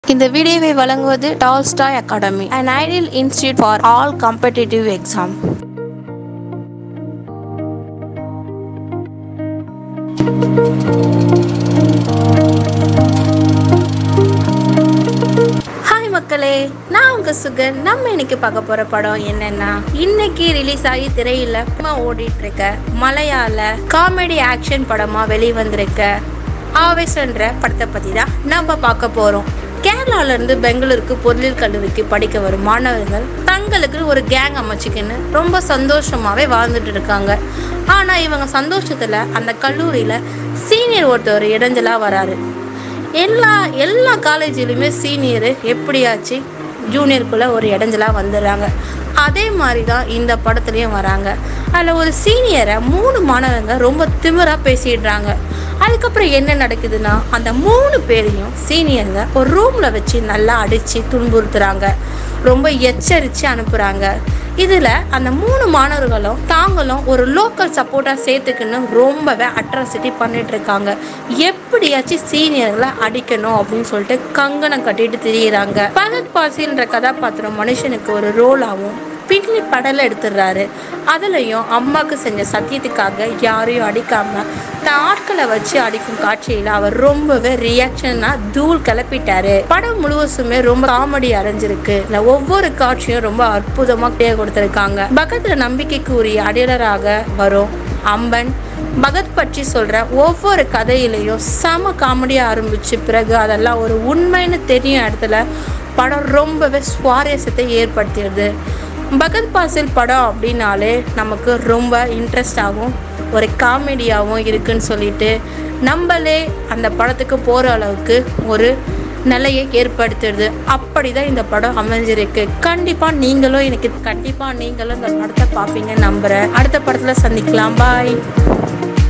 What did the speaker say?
இந்த வீடியோவை வழங்குவது Tolstoy academy an ideal institute for all competitive exam hi மக்களே நான் உங்க சுகன் நம்ம இன்னைக்கு பார்க்க போற படம் என்னன்னா இன்னைக்கு ரிலீஸ் ஆகி திரையில சும்மா ஓடிட்டு இருக்க மலையாள காமெடி ஆக்ஷன் படமா வெளிவந்திருக்க ஆவேசன்ற படத்தை பத்தி தான் நம்ம பார்க்க போறோம் கேரளால இருந்து பெங்களூருக்கு பொருளியல் கல்லூரிக்கு படிக்க வரும் மாணவர்கள் தங்களுக்கு ஒரு கேங் அமைச்சுக்கின்னு ரொம்ப சந்தோஷமாவே வாழ்ந்துட்டு இருக்காங்க ஆனா இவங்க சந்தோஷத்துல அந்த கல்லூரியில சீனியர் ஒருத்தர் இடைஞ்சலா வராரு எல்லா எல்லா காலேஜ்லையுமே சீனியரு எப்படியாச்சு ஜூனியருக்குள்ளே ஒரு இடைஞ்சலாக வந்துடுறாங்க அதே மாதிரி தான் இந்த படத்துலேயும் வராங்க அதில் ஒரு சீனியரை மூணு மாணவங்க ரொம்ப திமிராக பேசிடுறாங்க அதுக்கப்புறம் என்ன நடக்குதுன்னா அந்த மூணு பேரையும் சீனியருங்க ஒரு ரூமில் வச்சு நல்லா அடித்து துன்புறுத்துறாங்க ரொம்ப எச்சரித்து அனுப்புகிறாங்க இதில் அந்த மூணு மாணவர்களும் தாங்களும் ஒரு லோக்கல் சப்போர்ட்டாக சேர்த்துக்குன்னு ரொம்பவே அட்ராசிட்டி பண்ணிட்டு இருக்காங்க எப்படியாச்சும் சீனியர்களை அடிக்கணும் அப்படின்னு சொல்லிட்டு கங்கணம் கட்டிட்டு திரியிறாங்க பகத் பாசின்ற கதாபாத்திரம் மனுஷனுக்கு ஒரு ரோலாகவும் பின்னி படலை எடுத்துடுறாரு அதுலயும் அம்மாவுக்கு செஞ்ச சத்தியத்துக்காக யாரையும் அடிக்காம தன் ஆட்களை வச்சு அடிக்கும் காட்சியில அவர் ரொம்பவே ரியாக்ஷனா தூள் கிளப்பிட்டாரு படம் முழுவதுமே ரொம்ப காமெடி அடைஞ்சிருக்கு இல்ல ஒவ்வொரு காட்சியும் ரொம்ப அற்புதமா கிளிய கொடுத்திருக்காங்க பக்கத்துல நம்பிக்கைக்கு உரிய அடையாளராக வரும் அம்பன் பகத் பற்றி சொல்ற ஒவ்வொரு கதையிலையும் செம காமெடியா ஆரம்பிச்சு பிறகு அதெல்லாம் ஒரு உண்மைன்னு தெரியும் இடத்துல படம் ரொம்பவே சுவாரஸ்யத்தை ஏற்படுத்திடுது பகத் பாசில் படம் அப்படின்னாலே நமக்கு ரொம்ப இன்ட்ரெஸ்ட் ஆகும் ஒரு காமெடியாகவும் இருக்குன்னு சொல்லிட்டு நம்மளே அந்த படத்துக்கு போகிற அளவுக்கு ஒரு நிலையை ஏற்படுத்துறது அப்படிதான் இந்த படம் அமைஞ்சிருக்கு கண்டிப்பாக நீங்களும் எனக்கு கண்டிப்பாக நீங்களும் இந்த படத்தை பார்ப்பீங்கன்னு நம்புகிறேன் அடுத்த படத்தில் சந்திக்கலாம் பாய்